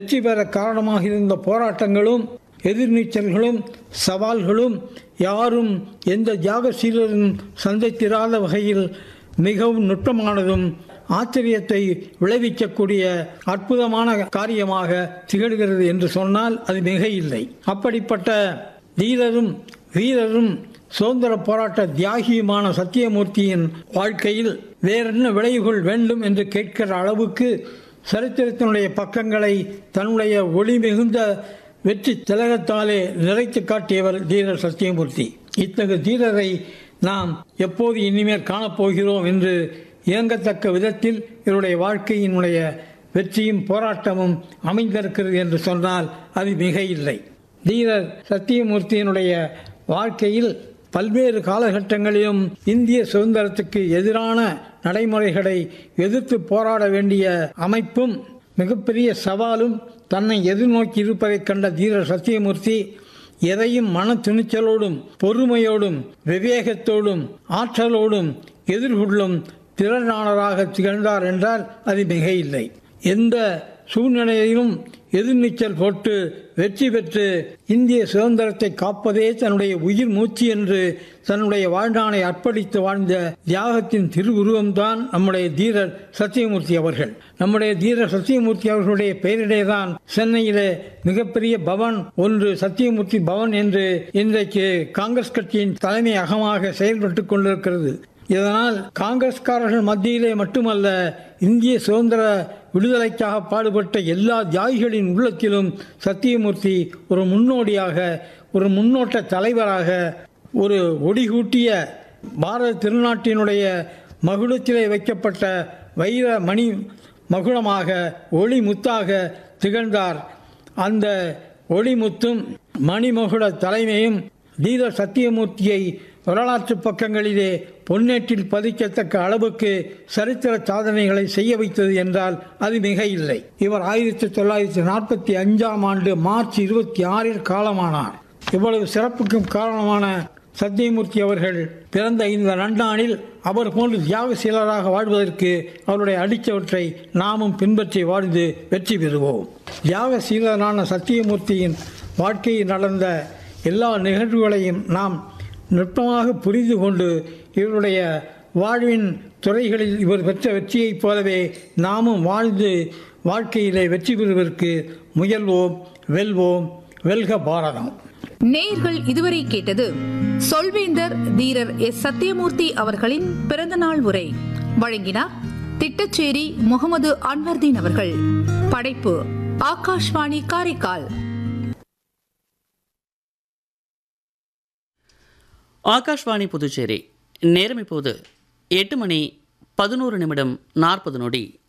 வெற்றி பெற காரணமாக இருந்த போராட்டங்களும் எதிர்நீச்சல்களும் சவால்களும் யாரும் எந்த தியாகசீலரும் சந்தித்திராத வகையில் மிகவும் நுட்பமானதும் ஆச்சரியத்தை விளைவிக்கக்கூடிய அற்புதமான காரியமாக திகழ்கிறது என்று சொன்னால் அது மிக இல்லை அப்படிப்பட்ட தீரரும் வீரரும் சுதந்திர போராட்ட தியாகியுமான சத்தியமூர்த்தியின் வாழ்க்கையில் வேறென்ன விளைவுகள் வேண்டும் என்று கேட்கிற அளவுக்கு சரித்திரத்தினுடைய பக்கங்களை தன்னுடைய ஒளி மிகுந்த வெற்றி திலகத்தாலே நிறைத்து காட்டியவர் தீரர் சத்தியமூர்த்தி இத்தகைய தீரரை நாம் எப்போது இனிமேல் காணப்போகிறோம் என்று இயங்கத்தக்க விதத்தில் இவருடைய வாழ்க்கையினுடைய வெற்றியும் போராட்டமும் அமைந்திருக்கிறது என்று சொன்னால் அது மிக இல்லை தீரர் சத்தியமூர்த்தியினுடைய வாழ்க்கையில் பல்வேறு காலகட்டங்களிலும் இந்திய சுதந்திரத்துக்கு எதிரான நடைமுறைகளை எதிர்த்து போராட வேண்டிய அமைப்பும் மிகப்பெரிய சவாலும் தன்னை எதிர்நோக்கி இருப்பதைக் கண்ட தீரர் சத்தியமூர்த்தி எதையும் மன துணிச்சலோடும் பொறுமையோடும் விவேகத்தோடும் ஆற்றலோடும் எதிர்கொள்ளும் திறனாளராக திகழ்ந்தார் என்றால் அது மிக இல்லை எந்த சூழ்நிலையிலும் எதிர்நீச்சல் போட்டு வெற்றி பெற்று இந்திய சுதந்திரத்தை காப்பதே தன்னுடைய உயிர் மூச்சு என்று தன்னுடைய வாழ்நாளை அர்ப்பணித்து வாழ்ந்த தியாகத்தின் திருவுருவம்தான் நம்முடைய தீரர் சத்தியமூர்த்தி அவர்கள் நம்முடைய தீரர் சத்தியமூர்த்தி அவர்களுடைய பெயரிலேதான் சென்னையிலே மிகப்பெரிய பவன் ஒன்று சத்தியமூர்த்தி பவன் என்று இன்றைக்கு காங்கிரஸ் கட்சியின் தலைமை அகமாக செயல்பட்டு கொண்டிருக்கிறது இதனால் காங்கிரஸ்காரர்கள் மத்தியிலே மட்டுமல்ல இந்திய சுதந்திர விடுதலைக்காக பாடுபட்ட எல்லா தியாகிகளின் உள்ளத்திலும் சத்தியமூர்த்தி ஒரு முன்னோடியாக ஒரு முன்னோட்ட தலைவராக ஒரு ஒடிகூட்டிய பாரத திருநாட்டினுடைய மகுடத்திலே வைக்கப்பட்ட வைர மணி மகுடமாக ஒளி முத்தாக திகழ்ந்தார் அந்த ஒளிமுத்தும் மணிமகுட தலைமையும் தீர சத்தியமூர்த்தியை வரலாற்று பக்கங்களிலே பொன்னேற்றில் பதிக்கத்தக்க அளவுக்கு சரித்திர சாதனைகளை செய்ய வைத்தது என்றால் அது மிக இல்லை இவர் ஆயிரத்தி தொள்ளாயிரத்தி நாற்பத்தி அஞ்சாம் ஆண்டு மார்ச் இருபத்தி ஆறில் காலமானார் இவ்வளவு சிறப்புக்கும் காரணமான சத்தியமூர்த்தி அவர்கள் பிறந்த இந்த நன்னாளில் அவர் போன்று தியாகசீலராக வாழ்வதற்கு அவருடைய அடித்தவற்றை நாமும் பின்பற்றி வாழ்ந்து வெற்றி பெறுவோம் தியாகசீலரான சத்தியமூர்த்தியின் வாழ்க்கையில் நடந்த எல்லா நிகழ்வுகளையும் நாம் நுட்பமாக புரிந்து கொண்டு இவருடைய வாழ்வின் துறைகளில் இவர் பெற்ற வெற்றியைப் போலவே நாமும் வாழ்ந்து வாழ்க்கையிலே வெற்றி பெறுவதற்கு முயல்வோம் வெல்வோம் வெல்க பாரதம் நேயர்கள் இதுவரை கேட்டது சொல்வேந்தர் தீரர் எஸ் சத்தியமூர்த்தி அவர்களின் பிறந்தநாள் உரை வழங்கினார் திட்டச்சேரி முகமது அன்வர்தீன் அவர்கள் படைப்பு ஆகாஷ்வாணி காரைக்கால் ஆகாஷ்வாணி புதுச்சேரி நேரம் இப்போது எட்டு மணி பதினோரு நிமிடம் நாற்பது நொடி